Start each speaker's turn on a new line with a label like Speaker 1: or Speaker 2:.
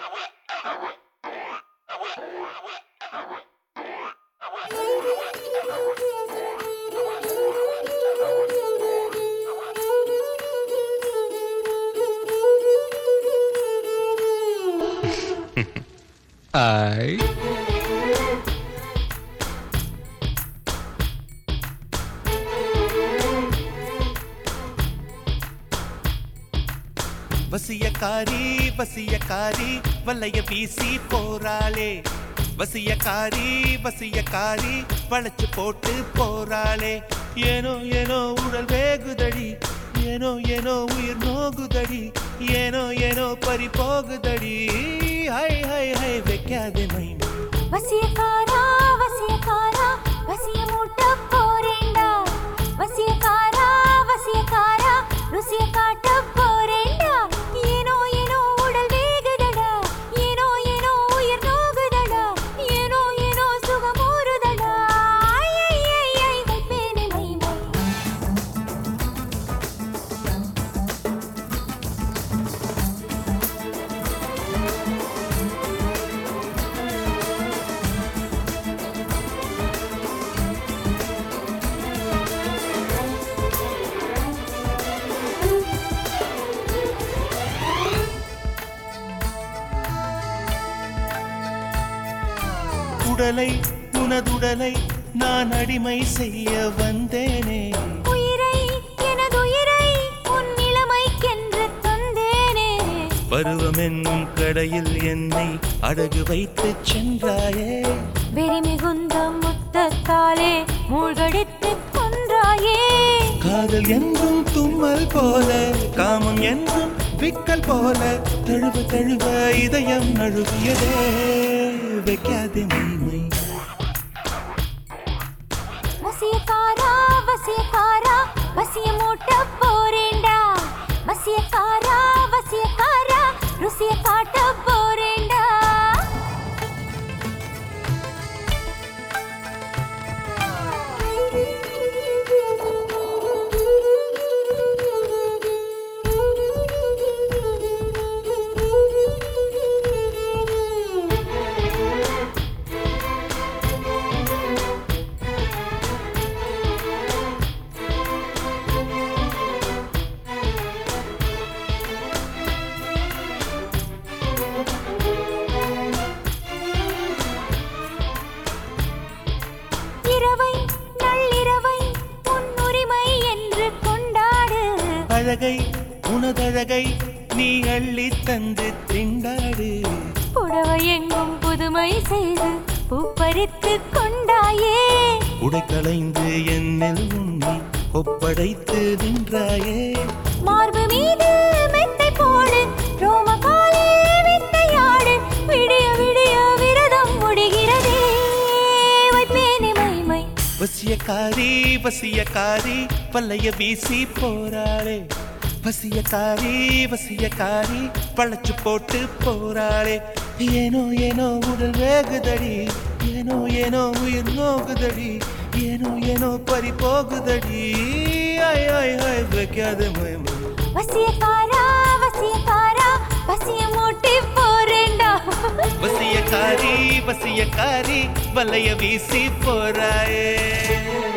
Speaker 1: ஐ
Speaker 2: வசியக்காரி வசியக்காரி வல்லைய வீசி போறாளே வசியக்காரி வசியக்காரி வளைச்சு போட்டு போறாளே ஏனோ ஏனோ உடல் வேகுதடி ஏனோ ஏனோ உயிர் நோகுதடி ஏனோ ஏனோ பறி போகுதடி ஹை ஹை ஹை வைக்காதே மை
Speaker 3: வசியக்காரா வசியக்காரா வசிய மூட்ட போறேன்டா வசியக்காரா வசியக்காரா ருசிய காட்ட போறேன்டா ஏனோ ஏனோ உடல் வேகுதடா ஏனோ ஏனோ உயிர் நோகுதடா ஏனோ ஏனோ சுகமோருதடா ஐ ஐ ஐ ஐ வைப்பேனே மை மை
Speaker 2: உடலை உனதுடலை நான் அடிமை செய்ய வந்தேனே
Speaker 3: உயிரை எனதுயிரை உன் நிலைமைக்கென்று தந்தேனே
Speaker 2: பருவம் என்னும் கடையில் என்னை அடகு வைத்து சென்றாயே
Speaker 3: வெறி மிகுந்த முத்தத்தாலே மூழ்கடித்து கொன்றாயே
Speaker 2: காதல் என்றும் தும்மல் போல காமம் என்றும் விக்கல் போல தழுவ தழுவ இதயம் நழுவியதே வைக்காதே மைமை
Speaker 3: வசியக்காரா வசியக்காரா வசிய மூட்ட போறேன்டா வசியக்காரா வசியக்காரா ருசிய காட்ட போறேன்டா இரவை நள்ளிரவை உன் உரிமை என்று கொண்டாடு
Speaker 2: அழகை உனதழகை நீ அள்ளி தந்து திண்டாடு
Speaker 3: புடவை எங்கும் புதுமை செய்து பூப்பறித்து கொண்டாயே
Speaker 2: உடை களைந்து என்னில் உன்னை ஒப்படைத்து நின்றாயே
Speaker 3: மார்பு மீது மெத்தை போடு ரோமகாலே வித்தையாடு விடிய விடிய விரதம் முடிகிறதே வைப்பேனே மைமை
Speaker 2: வசியக்காரி வசியக்காரி பல்லைய வீசி போறாளே வசியக்காரி வசியக்காரி பழச்சு போட்டு போறாளே ஏனோ ஏனோ உடல் வேகுதடி ஏனோ ஏனோ உயிர் நோகுதடி ஏனோ ஏனோ பறி போகுதடி ஐ ஐ ஐ வைக்காத மயமா
Speaker 3: வசியக்காரா வசியக்காரா வசிய மூட்டி போறேன்டா
Speaker 2: வசியக்காரி வசியக்காரி வலைய வீசி போறாயே